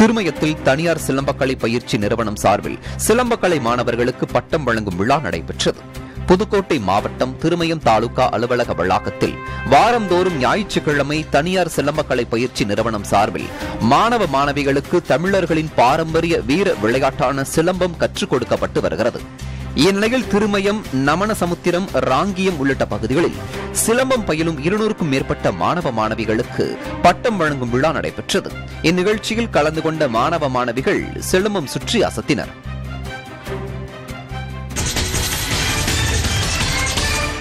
திருமயத்தில் தனியார் சிலம்பக்கலை பயிற்சி நிறுவனம் சார்பில் சிலம்பக்கலை மாணவர்களுக்கு பட்டம் வழங்கும் விழா நடைபெற்றது புதுக்கோட்டை மாவட்டம் திருமயம் தாலுகா அலுவலக வளாகத்தில் வாரந்தோறும் ஞாயிற்றுக்கிழமை தனியார் சிலம்பக்கலை பயிற்சி நிறுவனம் சார்பில் மாணவ மாணவிகளுக்கு தமிழர்களின் பாரம்பரிய வீர விளையாட்டான சிலம்பம் கற்றுக் கொடுக்கப்பட்டு வருகிறது இந்நிலையில் திருமயம் நமனசமுத்திரம் ராங்கியம் உள்ளிட்ட பகுதிகளில் சிலம்பம் பயிலும் இருநூறுக்கும் மேற்பட்ட மாணவ மாணவிகளுக்கு பட்டம் வழங்கும் விழா நடைபெற்றது இந்நிகழ்ச்சியில் கலந்து கொண்ட மாணவ மாணவிகள் சிலம்பம் சுற்றி அசத்தினர்